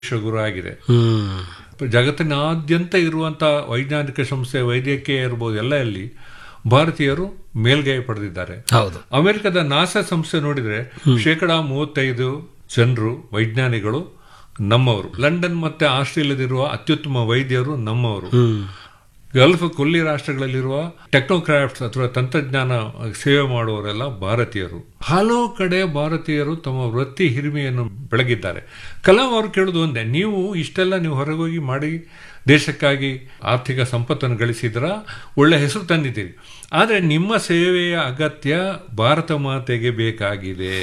ವಿಶ್ವಗುರು ಆಗಿದೆ ಹ್ಮ್ ಜಗತ್ತಿನಾದ್ಯಂತ ಇರುವಂತ ವೈಜ್ಞಾನಿಕ ಸಂಸ್ಥೆ ವೈದ್ಯಕೀಯ ಇರ್ಬೋದು ಎಲ್ಲ ಅಲ್ಲಿ ಭಾರತೀಯರು ಮೇಲ್ಗೈ ಪಡೆದಿದ್ದಾರೆ ಹೌದು ಅಮೆರಿಕದ ನಾಸಾ ಸಂಸ್ಥೆ ನೋಡಿದ್ರೆ ಶೇಕಡಾ ಮೂವತ್ತೈದು ಜನರು ವೈಜ್ಞಾನಿಗಳು ನಮ್ಮವರು ಲಂಡನ್ ಮತ್ತೆ ಆಸ್ಟ್ರೇಲಿಯಾದಲ್ಲಿರುವ ಅತ್ಯುತ್ತಮ ವೈದ್ಯರು ನಮ್ಮವರು ಹ್ಮ್ ಗಲ್ಫ್ ಕೊಲ್ಲಿ ರಾಷ್ಟ್ರಗಳಲ್ಲಿರುವ ಟೆಕ್ನೋಕ್ರಾಫ್ಟ್ಸ್ ಅಥವಾ ತಂತ್ರಜ್ಞಾನ ಸೇವೆ ಮಾಡುವವರೆಲ್ಲ ಭಾರತೀಯರು ಹಲವು ಕಡೆ ಭಾರತೀಯರು ತಮ್ಮ ವೃತ್ತಿ ಹಿರಿಮೆಯನ್ನು ಬೆಳಗಿದ್ದಾರೆ ಕಲಾಂ ಅವರು ಕೇಳುದು ಒಂದೇ ನೀವು ಇಷ್ಟೆಲ್ಲ ನೀವು ಹೊರಗೋಗಿ ಮಾಡಿ ದೇಶಕ್ಕಾಗಿ ಆರ್ಥಿಕ ಸಂಪತ್ತನ್ನು ಗಳಿಸಿದ್ರ ಒಳ್ಳೆ ಹೆಸರು ತಂದಿದ್ದೀರಿ ಆದರೆ ನಿಮ್ಮ ಸೇವೆಯ ಅಗತ್ಯ ಭಾರತ ಮಾತೆಗೆ ಬೇಕಾಗಿದೆ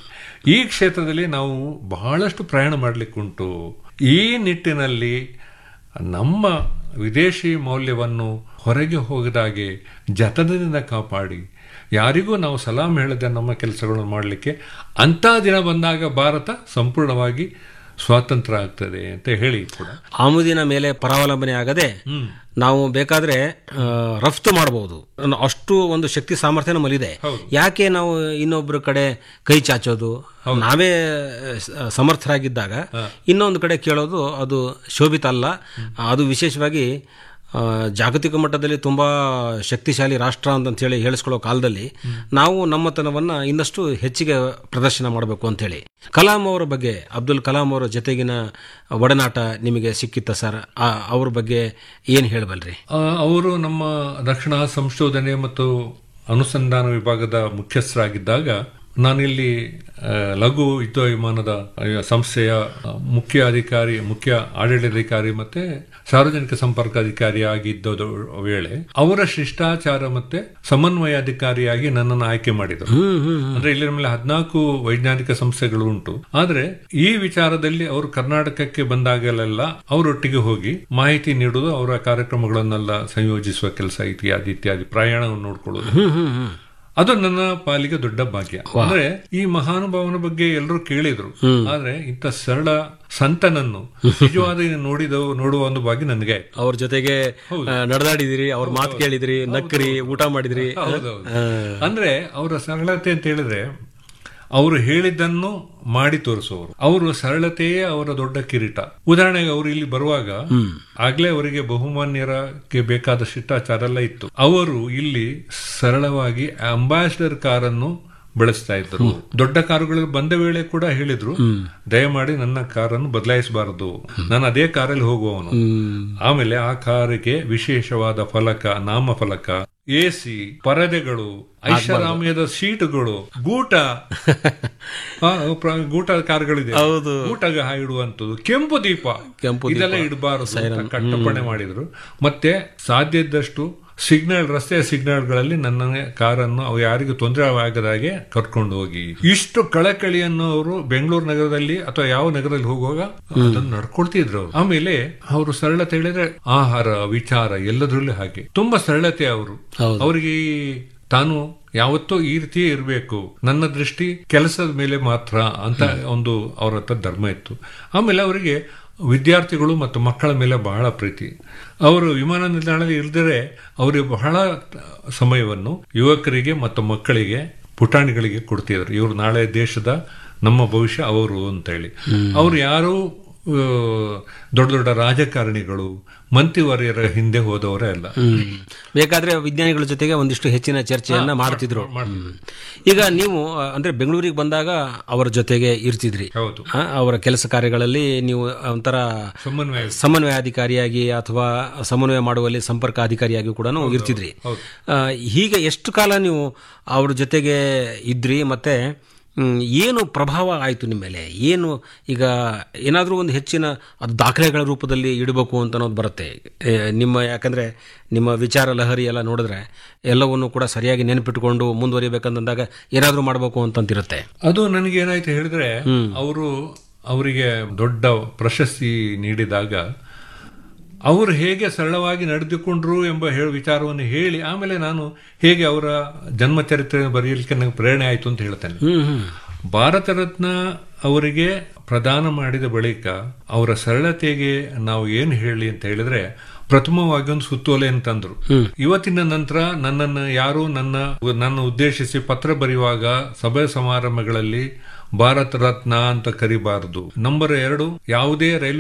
ಈ ಕ್ಷೇತ್ರದಲ್ಲಿ ನಾವು ಬಹಳಷ್ಟು ಪ್ರಯಾಣ ಮಾಡಲಿಕ್ಕುಂಟು ಈ ನಿಟ್ಟಿನಲ್ಲಿ ನಮ್ಮ ವಿದೇಶಿ ಮೌಲ್ಯವನ್ನು ಹೊರಗೆ ಹೋಗದಾಗೆ ಜತನದಿಂದ ಕಾಪಾಡಿ ಯಾರಿಗೂ ನಾವು ಸಲಾಂ ಹೇಳದೆ ನಮ್ಮ ಕೆಲಸಗಳನ್ನು ಮಾಡಲಿಕ್ಕೆ ಅಂಥ ದಿನ ಬಂದಾಗ ಭಾರತ ಸಂಪೂರ್ಣವಾಗಿ ಸ್ವಾತಂತ್ರ್ಯ ಆಗ್ತದೆ ಅಂತ ಹೇಳಿ ಕೂಡ ಆಮದಿನ ಮೇಲೆ ಪರಾವಲಂಬನೆ ಆಗದೆ ನಾವು ಬೇಕಾದ್ರೆ ಆ, ರಫ್ತು ಮಾಡಬಹುದು ಅಷ್ಟು ಒಂದು ಶಕ್ತಿ ಸಾಮರ್ಥ್ಯ ನಮ್ಮಲ್ಲಿದೆ ಯಾಕೆ ನಾವು ಇನ್ನೊಬ್ಬರ ಕಡೆ ಕೈ ಚಾಚೋದು ನಾವೇ ಸ- ಸಮರ್ಥರಾಗಿದ್ದಾಗ ಇನ್ನೊಂದು ಕಡೆ ಕೇಳೋದು ಅದು ಶೋಭಿತ ಅಲ್ಲ ಅದು ವಿಶೇಷವಾಗಿ ಆ, ಜಾಗತಿಕ ಮಟ್ಟದಲ್ಲಿ ತುಂಬಾ ಶಕ್ತಿಶಾಲಿ ರಾಷ್ಟ್ರ ಅಂತ ಹೇಳಿ ಹೇಳಿಸ್ಕೊಳ್ಳೋ ಕಾಲದಲ್ಲಿ ನಾವು ನಮ್ಮತನವನ್ನ ಇನ್ನಷ್ಟು ಹೆಚ್ಚಿಗೆ ಪ್ರದರ್ಶನ ಮಾಡಬೇಕು ಅಂತ ಹೇಳಿ ಕಲಾಂ ಅವರ ಬಗ್ಗೆ ಅಬ್ದುಲ್ ಕಲಾಂ ಅವರ ಜೊತೆಗಿನ ಒಡನಾಟ ನಿಮಗೆ ಸಿಕ್ಕಿತ್ತ ಸರ್ ಆ, ಅವ್ರ ಬಗ್ಗೆ ಏನ್ ಹೇಳಬಲ್ರಿ ಆ, ಅವರು ನಮ್ಮ ರಕ್ಷಣಾ ಸಂಶೋಧನೆ ಮತ್ತು ಅನುಸಂಧಾನ ವಿಭಾಗದ ಮುಖ್ಯಸ್ಥರಾಗಿದ್ದಾಗ ನಾನಿಲ್ಲಿ ಆ, ಲಘು ಯುದ್ಧ ವಿಮಾನದ ಆ, ಸಂಸ್ಥೆಯ ಆ, ಮುಖ್ಯ ಅಧಿಕಾರಿ ಮುಖ್ಯ ಆಡಳಿತಾಧಿಕಾರಿ ಮತ್ತೆ ಸಾರ್ವಜನಿಕ ಸಂಪರ್ಕ ಅಧಿಕಾರಿ ಆಗಿದ್ದ ವೇಳೆ ಅವರ ಶಿಷ್ಟಾಚಾರ ಮತ್ತೆ ಸಮನ್ವಯಾಧಿಕಾರಿಯಾಗಿ ನನ್ನನ್ನು ಆಯ್ಕೆ ಮಾಡಿದರು ಅಂದ್ರೆ ಇಲ್ಲಿ ನಮ್ಮಲ್ಲಿ ಹದಿನಾಲ್ಕು ವೈಜ್ಞಾನಿಕ ಸಂಸ್ಥೆಗಳು ಉಂಟು ಆದ್ರೆ ಈ ವಿಚಾರದಲ್ಲಿ ಅವರು ಕರ್ನಾಟಕಕ್ಕೆ ಬಂದಾಗಲೆಲ್ಲ ಅವರೊಟ್ಟಿಗೆ ಹೋಗಿ ಮಾಹಿತಿ ನೀಡುವುದು ಅವರ ಕಾರ್ಯಕ್ರಮಗಳನ್ನೆಲ್ಲ ಸಂಯೋಜಿಸುವ ಕೆಲಸ ಇತ್ಯಾದಿ ಇತ್ಯಾದಿ ಪ್ರಯಾಣವನ್ನು ನೋಡ್ಕೊಳ್ಳೋದು ಅದು ನನ್ನ ಪಾಲಿಗೆ ದೊಡ್ಡ ಭಾಗ್ಯ ಅಂದ್ರೆ ಈ ಮಹಾನುಭಾವನ ಬಗ್ಗೆ ಎಲ್ಲರೂ ಕೇಳಿದ್ರು ಆದ್ರೆ ಇಂಥ ಸರಳ ಸಂತನನ್ನು ನಿಜವಾದ ನೋಡಿದ ನೋಡುವ ಒಂದು ಭಾಗ್ಯ ನನಗೆ ಆಯ್ತು. ಅವ್ರ ಜೊತೆಗೆ ಆ, ನಡೆದಾಡಿದಿರಿ ಅವ್ರ ಮಾತು ಕೇಳಿದ್ರಿ ನಕ್ರಿ ಊಟ ಮಾಡಿದ್ರಿ ಹೌದೌದು. ಅಂದ್ರೆ ಅವರ ಸರಳತೆ ಅಂತ ಹೇಳಿದ್ರೆ ಅವರು ಹೇಳಿದ್ದನ್ನು ಮಾಡಿ ತೋರಿಸುವವರು ಅವರು ಸರಳತೆಯೇ ಅವರ ದೊಡ್ಡ ಕಿರೀಟ ಉದಾಹರಣೆಗೆ ಅವರು ಇಲ್ಲಿ ಬರುವಾಗ ಆಗ್ಲೇ ಅವರಿಗೆ ಬಹುಮಾನ್ಯರಕ್ಕೆ ಬೇಕಾದ ಶಿಷ್ಟಾಚಾರ ಎಲ್ಲ ಇತ್ತು ಅವರು ಇಲ್ಲಿ ಸರಳವಾಗಿ ಅಂಬಾಸಿಡರ್ ಕಾರನ್ನು ಬಳಸ್ತಾ ಇದ್ರು ದೊಡ್ಡ ಕಾರುಗಳು ಬಂದ ವೇಳೆ ಕೂಡ ಹೇಳಿದ್ರು ದಯಮಾಡಿ ನನ್ನ ಕಾರನ್ನು ಬದಲಾಯಿಸಬಾರದು ನಾನು ಅದೇ ಕಾರಲ್ಲಿ ಹೋಗುವವನು ಆಮೇಲೆ ಆ ಕಾರಿಗೆ ವಿಶೇಷವಾದ ಫಲಕ ನಾಮಫಲಕ ಎಸಿ ಪರದೆಗಳು ಐಷಾರಾಮ್ಯದ ಸೀಟುಗಳು ಗೂಟ ಆ, ಪ್ರ- ಗೂಟ ಕಾರುಗಳಿದೆ ಹೌದು. ಗೂಟಗ ಇಡುವಂತದ್ದು ಕೆಂಪು ದೀಪ ಕೆಂಪು ಇದೆಲ್ಲ ಇಡಬಾರದು ಅಂತ ಕಟ್ಟಪ್ಪಣೆ ಮಾಡಿದ್ರು ಮತ್ತೆ ಸಾಧ್ಯ ಇದ್ದಷ್ಟು ಸಿಗ್ನಲ್ ರಸ್ತೆಯ ಸಿಗ್ನಲ್ಗಳಲ್ಲಿ ನನ್ನ ಕಾರನ್ನು ಅವು ಯಾರಿಗೂ ತೊಂದರೆ ಆಗದಾಗೆ ಕರ್ಕೊಂಡು ಹೋಗಿ ಇಷ್ಟು ಕಳಕಳಿಯನ್ನು ಅವರು ಬೆಂಗಳೂರು ನಗರದಲ್ಲಿ ಅಥವಾ ಯಾವ ನಗರದಲ್ಲಿ ಹೋಗುವಾಗ ಅದನ್ನು ನಡ್ಕೊಳ್ತಿದ್ರು ಅವ್ರು. ಆಮೇಲೆ ಅವರು ಸರಳತೆ ಹೇಳಿದ್ರೆ ಆಹಾರ ವಿಚಾರ ಎಲ್ಲದರಲ್ಲೂ ಹಾಗೆ ತುಂಬಾ ಸರಳತೆ ಅವರು ಹೌದು. ಅವರಿಗೆ ಈ ತಾನು ಯಾವತ್ತೂ ಈ ರೀತಿಯೇ ಇರಬೇಕು ನನ್ನ ದೃಷ್ಟಿ ಕೆಲಸದ ಮೇಲೆ ಮಾತ್ರ ಅಂತ ಒಂದು ಅವರ ಹತ್ರ ಧರ್ಮ ಇತ್ತು ಆಮೇಲೆ ಅವರಿಗೆ ವಿದ್ಯಾರ್ಥಿಗಳು ಮತ್ತು ಮಕ್ಕಳ ಮೇಲೆ ಬಹಳ ಪ್ರೀತಿ ಅವರು ವಿಮಾನ ನಿಲ್ದಾಣದಲ್ಲಿ ಇಲ್ದರೆ ಅವರಿಗೆ ಬಹಳ ಸಮಯವನ್ನು ಯುವಕರಿಗೆ ಮತ್ತು ಮಕ್ಕಳಿಗೆ ಪುಟಾಣಿಗಳಿಗೆ ಕೊಡ್ತಿದ್ರು ಇವರು ನಾಳೆ ದೇಶದ ನಮ್ಮ ಭವಿಷ್ಯ ಅವರು ಅಂತ ಹೇಳಿ ಅವರು ಯಾರು ಆ, ದೊಡ್ಡ ದೊಡ್ಡ ರಾಜಕಾರಣಿಗಳು ಮಂತ್ರಿವರ್ಯರ ಹಿಂದೆ ಹೋದವರೇ ಅಲ್ಲ ಹ್ಮ್. ಬೇಕಾದ್ರೆ ವಿಜ್ಞಾನಿಗಳ ಜೊತೆಗೆ ಒಂದಿಷ್ಟು ಹೆಚ್ಚಿನ ಚರ್ಚೆಯನ್ನ ಮಾಡ್ತಿದ್ರು ಹ್ಮ್. ಈಗ ನೀವು ಆ, ಅಂದ್ರೆ ಬೆಂಗಳೂರಿಗೆ ಬಂದಾಗ ಅವರ ಜೊತೆಗೆ ಇರ್ತಿದ್ರಿ ಹೌದು ಆ, ಅವರ ಕೆಲಸ ಕಾರ್ಯಗಳಲ್ಲಿ ನೀವು ಒಂಥರ ಸಮನ್ವಯ ಸಮನ್ವಯಾಧಿಕಾರಿಯಾಗಿ ಅಥವಾ ಸಮನ್ವಯ ಮಾಡುವಲ್ಲಿ ಸಂಪರ್ಕ ಅಧಿಕಾರಿಯಾಗಿ ಕೂಡ ಇರ್ತಿದ್ರಿ ಆ, ಹೀಗೆ ಎಷ್ಟು ಕಾಲ ನೀವು ಅವ್ರ ಜೊತೆಗೆ ಇದ್ರಿ ಮತ್ತೆ ಮ್, ಏನು ಪ್ರಭಾವ ಆಯಿತು ನಿಮ್ಮ ಮೇಲೆ ಏನು ಈಗ ಏನಾದರೂ ಒಂದು ಹೆಚ್ಚಿನ ಅದು ದಾಖಲೆಗಳ ರೂಪದಲ್ಲಿ ಇಡಬೇಕು ಅಂತ ಅನ್ನೋದು ಬರುತ್ತೆ ಏ, ನಿಮ್ಮ ಯಾಕಂದ್ರೆ ನಿಮ್ಮ ವಿಚಾರ ಲಹರಿ ಎಲ್ಲ ನೋಡಿದ್ರೆ ಎಲ್ಲವನ್ನು ಕೂಡ ಸರಿಯಾಗಿ ನೆನಪಿಟ್ಕೊಂಡು ಮುಂದುವರಿಬೇಕಂದಾಗ ಏನಾದರೂ ಮಾಡಬೇಕು ಅಂತಂತಿರುತ್ತೆ ಅದು ನನಗೆ ಏನಾಯ್ತು ಹೇಳಿದ್ರೆ ಅವರು ಅವರಿಗೆ ದೊಡ್ಡ ಪ್ರಶಸ್ತಿ ನೀಡಿದಾಗ ಅವರು ಹೇಗೆ ಸರಳವಾಗಿ ನಡೆದುಕೊಂಡ್ರು ಎಂಬ ಹೇಳ ವಿಚಾರವನ್ನು ಹೇಳಿ ಆಮೇಲೆ ನಾನು ಹೇಗೆ ಅವರ ಜನ್ಮ ಚರಿತ್ರೆ ಬರೆಯಲಿಕ್ಕೆ ನನಗೆ ಪ್ರೇರಣೆ ಆಯಿತು ಅಂತ ಹೇಳ್ತೇನೆ ಹ್ಮ್ ಹ್ಮ್ ಭಾರತ ರತ್ನ ಅವರಿಗೆ ಪ್ರದಾನ ಮಾಡಿದ ಬಳಿಕ ಅವರ ಸರಳತೆಗೆ ನಾವು ಏನು ಹೇಳಿ ಅಂತ ಹೇಳಿದ್ರೆ ಪ್ರಥಮವಾಗಿ ಒಂದು ಸುತ್ತೋಲೆ ಅಂತಂದ್ರು ಇವತ್ತಿನ ನಂತರ ನನ್ನನ್ನು ಯಾರು ನನ್ನ ನನ್ನ ಉದ್ದೇಶಿಸಿ ಪತ್ರ ಬರೆಯುವಾಗ ಸಭೆ ಸಮಾರಂಭಗಳಲ್ಲಿ ಭಾರತ ರತ್ನ ಅಂತ ಕರಿಬಾರದು ನಂಬರ್ ಎರಡು ಯಾವುದೇ ರೈಲ್ವೆ